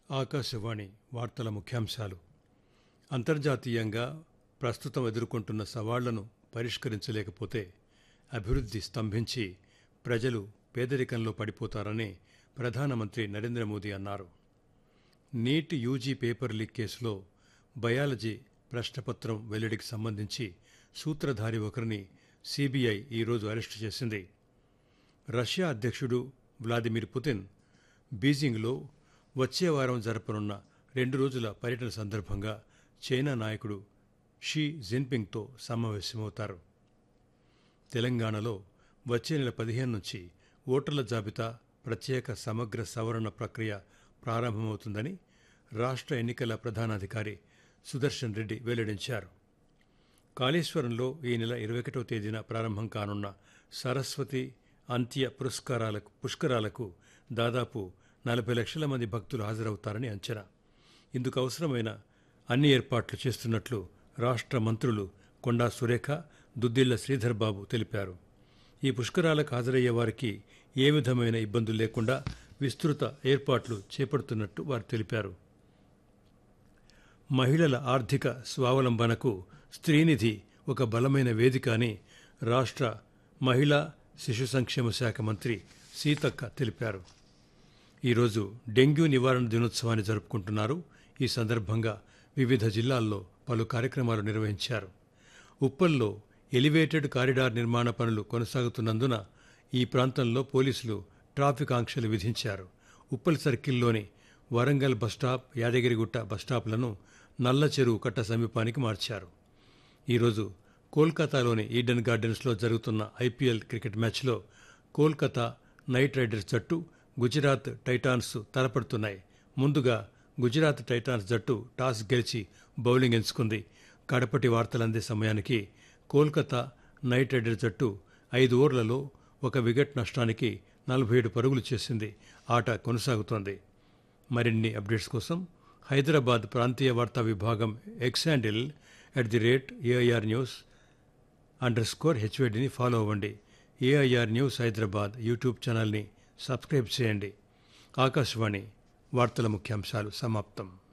ఆకాశవాణి వార్తల ముఖ్యాంశాలు అంతర్జాతీయంగా ప్రస్తుతం ఎదుర్కొంటున్న సవాళ్లను పరిష్కరించలేకపోతే అభివృద్ధి స్తంభించి ప్రజలు పేదరికంలో పడిపోతారని ప్రధానమంత్రి నరేంద్ర మోదీ అన్నారు నీట్ యూజీ పేపర్ లీక్ కేసులో బయాలజీ ప్రశ్నపత్రం వెల్లడికి సంబంధించి సూత్రధారి ఒకరిని సిబిఐ ఈరోజు అరెస్టు చేసింది రష్యా అధ్యక్షుడు వ్లాదిమిర్ పుతిన్ బీజింగ్లో వచ్చే వారం జరపనున్న రెండు రోజుల పర్యటన సందర్భంగా చైనా నాయకుడు షీ జిన్పింగ్తో సమావేశమవుతారు తెలంగాణలో వచ్చే నెల పదిహేను నుంచి ఓటర్ల జాబితా ప్రత్యేక సమగ్ర సవరణ ప్రక్రియ ప్రారంభమవుతుందని రాష్ట్ర ఎన్నికల ప్రధానాధికారి సుదర్శన్ రెడ్డి వెల్లడించారు కాళేశ్వరంలో ఈ నెల ఇరవై ఒకటవ తేదీన ప్రారంభం కానున్న సరస్వతి అంత్య పురస్కారాలకు పుష్కరాలకు దాదాపు నలభై లక్షల మంది భక్తులు హాజరవుతారని అంచనా ఇందుకు అవసరమైన అన్ని ఏర్పాట్లు చేస్తున్నట్లు రాష్ట్ర మంత్రులు కొండా సురేఖ దుద్దిళ్ల శ్రీధర్ బాబు తెలిపారు ఈ పుష్కరాలకు హాజరయ్యే వారికి ఏ విధమైన ఇబ్బందులు లేకుండా విస్తృత ఏర్పాట్లు చేపడుతున్నట్టు వారు తెలిపారు మహిళల ఆర్థిక స్వావలంబనకు స్త్రీనిధి ఒక బలమైన వేదిక అని రాష్ట్ర మహిళా శిశు సంక్షేమ శాఖ మంత్రి సీతక్క తెలిపారు ఈరోజు డెంగ్యూ నివారణ దినోత్సవాన్ని జరుపుకుంటున్నారు ఈ సందర్భంగా వివిధ జిల్లాల్లో పలు కార్యక్రమాలు నిర్వహించారు ఉప్పల్లో ఎలివేటెడ్ కారిడార్ నిర్మాణ పనులు కొనసాగుతున్నందున ఈ ప్రాంతంలో పోలీసులు ట్రాఫిక్ ఆంక్షలు విధించారు ఉప్పల్ సర్కిల్లోని వరంగల్ బస్టాప్ యాదగిరిగుట్ట బస్టాప్లను నల్ల చెరువు కట్ట సమీపానికి మార్చారు ఈరోజు కోల్కతాలోని ఈడెన్ గార్డెన్స్లో జరుగుతున్న ఐపీఎల్ క్రికెట్ మ్యాచ్లో కోల్కతా నైట్ రైడర్స్ జట్టు గుజరాత్ టైటాన్స్ తలపడుతున్నాయి ముందుగా గుజరాత్ టైటాన్స్ జట్టు టాస్ గెలిచి బౌలింగ్ ఎంచుకుంది కడపటి వార్తలందే సమయానికి కోల్కతా నైట్ రైడర్స్ జట్టు ఐదు ఓవర్లలో ఒక వికెట్ నష్టానికి నలభై ఏడు పరుగులు చేసింది ఆట కొనసాగుతోంది మరిన్ని అప్డేట్స్ కోసం హైదరాబాద్ ప్రాంతీయ వార్తా విభాగం X handle at the rate AIR news underscore హెచ్వేడిని ఫాలో అవ్వండి ఏఐఆర్ న్యూస్ హైదరాబాద్ యూట్యూబ్ ఛానల్ని సబ్స్క్రైబ్ చేయండి ఆకాశవాణి వార్తల ముఖ్యాంశాలు సమాప్తం